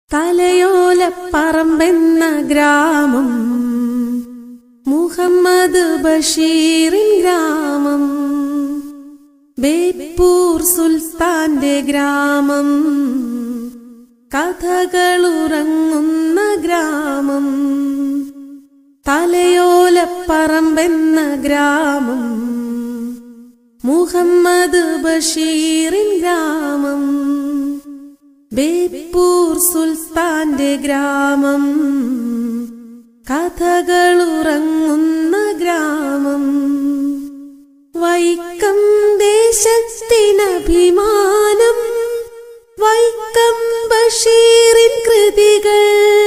തലയോലപ്പറമ്പെന്ന ഗ്രാമം മുഹമ്മദ് ബഷീറിൻ ഗ്രാമം ബേപ്പൂർ സുൽത്താന്റെ ഗ്രാമം കഥകളുറങ്ങുന്ന ഗ്രാമം തലയോലപ്പറമ്പെന്ന ഗ്രാമം മുഹമ്മദ് ബഷീറിൻ ഗ്രാമം ബേപ്പൂർ സുൽത്താന്റെ ഗ്രാമം കഥകളുറങ്ങുന്ന ഗ്രാമം വൈക്കം ദേശത്തിനഭിമാനം വൈക്കം ബഷീറിൻ കൃതികൾ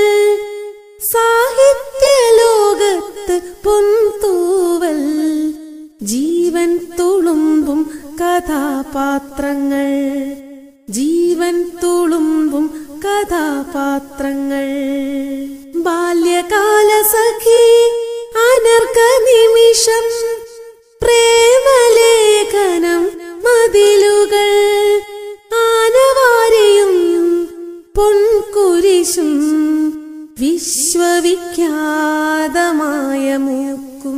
സാഹിത്യലോകത്ത് പൊന്തൂവൽ ജീവൻ തുളുമ്പും കഥാപാത്രങ്ങൾ ജീവൻ തുളുമ്പും കഥാപാത്രങ്ങൾ ബാല്യകാല സഖി അനർഘ നിമിഷം പ്രേമലേഖനം മതിലുകൾ ആനവാരിയും പൊൻകുരിശും വിശ്വവിഖ്യാതമായ മൂക്കും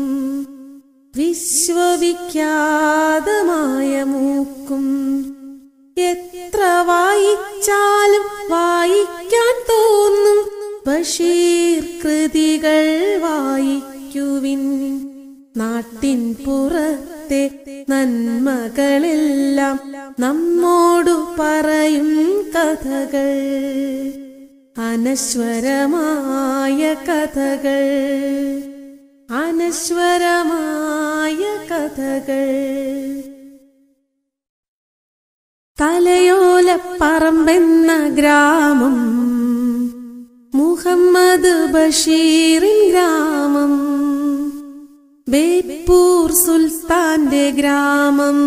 വിശ്വവിഖ്യാതമായ മൂക്കും എത്ര വായിച്ചാലും വായിക്കാൻ തോന്നും ബഷീർ കൃതികൾ വായിക്കുവിൻ നാട്ടിൻ പുറത്തെ നന്മകളെല്ലാം നമ്മോടു പറയും കഥകൾ അനശ്വരമായ കഥകൾ അനശ്വരമായ കഥകൾ തലയോലപ്പറമ്പെന്ന ഗ്രാമം മുഹമ്മദ് ബഷീറിൻ ഗ്രാമം ബേപ്പൂർ സുൽത്താന്റെ ഗ്രാമം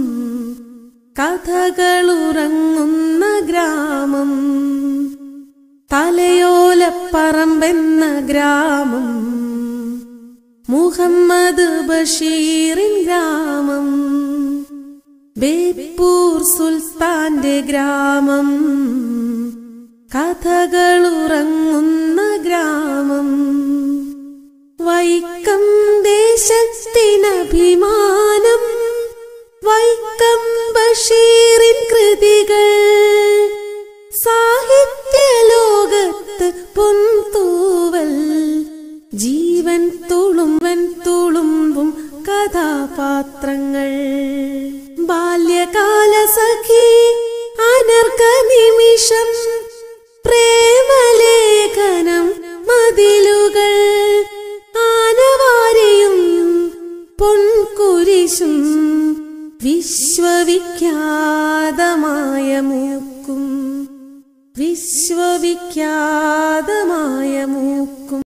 കഥകളുറങ്ങുന്ന ഗ്രാമം തലയോലപ്പറമ്പെന്ന ഗ്രാമം മുഹമ്മദ് ബഷീറിൻ ഗ്രാമം ബേപ്പൂർ സുൽത്താന്റെ ഗ്രാമം കഥകളുറങ്ങുന്ന ഗ്രാമം വൈക്കം ദേശത്തിനഭിമാനം വൈക്കം ബഷീറിൻ കൃതികൾ സാഹിത്യലോകത്ത് പൊന്തൂവൽ ജീവൻ തുളുമ്പൻ തുളുമ്പും കഥാപാത്രങ്ങൾ ബാല്യകാല സഖി അനർഘ നിമിഷം പ്രേമലേഖനം മതിലുകൾ ആനവാരിയും പൊൻകുരിശും വിശ്വവിഖ്യാതമായ മൂക്കും വിശ്വവിഖ്യാതമായ മൂക്കും